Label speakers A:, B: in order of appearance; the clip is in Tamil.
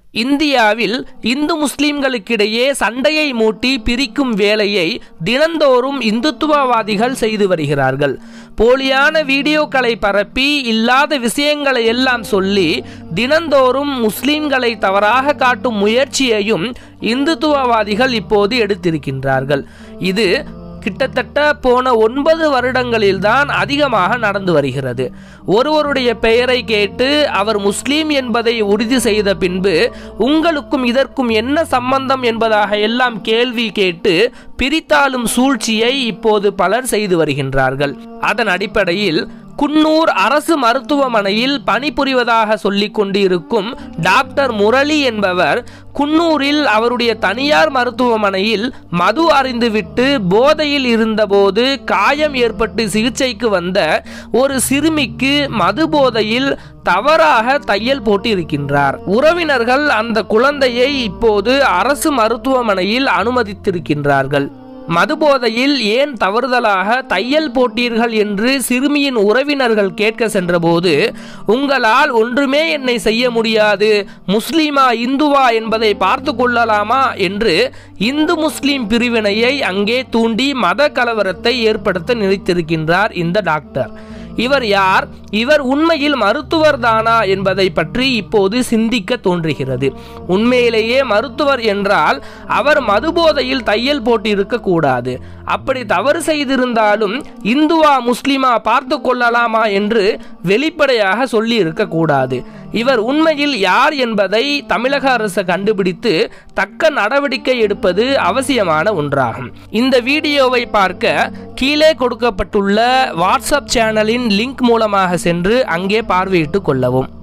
A: இந்தியாவில் இந்து முஸ்லிம்களுக்கிடையே சண்டையை மூட்டி பிரிக்கும் வேலையை தினந்தோறும் இந்துத்துவவாதிகள் செய்து வருகிறார்கள் போலியான வீடியோக்களை பரப்பி இல்லாத விஷயங்களை எல்லாம் சொல்லி தினந்தோறும் முஸ்லிம்களை தவறாக காட்டும் முயற்சியையும் இந்துத்துவவாதிகள் இப்போது எடுத்திருக்கின்றார்கள் இது கிட்டத்தட்ட போன ஒன்பது வருடங்களில்தான் அதிகமாக நடந்து வருகிறது ஒருவருடைய பெயரை கேட்டு அவர் முஸ்லீம் என்பதை உறுதி செய்த பின்பு உங்களுக்கும் இதற்கும் என்ன சம்பந்தம் என்பதாக எல்லாம் கேள்வி கேட்டு பிரித்தாளும் சூழ்ச்சியை இப்போது பலர் செய்து வருகின்றார்கள் அதன் அடிப்படையில் குன்னூர் அரசு மருத்துவமனையில் பணிபுரிவதாக சொல்லிக் கொண்டிருக்கும் டாக்டர் முரளி என்பவர் குன்னூரில் அவருடைய தனியார் மருத்துவமனையில் மது அறிந்துவிட்டு போதையில் இருந்தபோது காயம் ஏற்பட்டு சிகிச்சைக்கு வந்த ஒரு சிறுமிக்கு மது போதையில் தவறாக தையல் போட்டு இருக்கின்றார் உறவினர்கள் அந்த குழந்தையை இப்போது அரசு மருத்துவமனையில் அனுமதித்திருக்கின்றார்கள் மதுபோதையில் ஏன் தவறுதலாக தையல் போட்டீர்கள் என்று சிறுமியின் உறவினர்கள் கேட்க சென்றபோது உங்களால் ஒன்றுமே என்னை செய்ய முடியாது முஸ்லீமா இந்துவா என்பதை பார்த்து கொள்ளலாமா என்று இந்து முஸ்லீம் பிரிவினையை அங்கே தூண்டி மத கலவரத்தை ஏற்படுத்த நினைத்திருக்கின்றார் இந்த டாக்டர் இவர் யார் இவர் உண்மையில் மருத்துவர் தானா என்பதை பற்றி இப்போது சிந்திக்க தோன்றுகிறது உண்மையிலேயே மருத்துவர் என்றால் அவர் மதுபோதையில் தையல் போட்டு இருக்கக்கூடாது அப்படி தவறு செய்திருந்தாலும் இந்துவா முஸ்லிமா பார்த்து கொள்ளலாமா என்று வெளிப்படையாக சொல்லி இருக்கக்கூடாது இவர் உண்மையில் யார் என்பதை தமிழக அரசு கண்டுபிடித்து தக்க நடவடிக்கை எடுப்பது அவசியமான ஒன்றாகும் இந்த வீடியோவை பார்க்க கீழே கொடுக்கப்பட்டுள்ள வாட்ஸ்அப் சேனலின் லிங்க் மூலமாக சென்று அங்கே பார்வையிட்டு கொள்ளவும்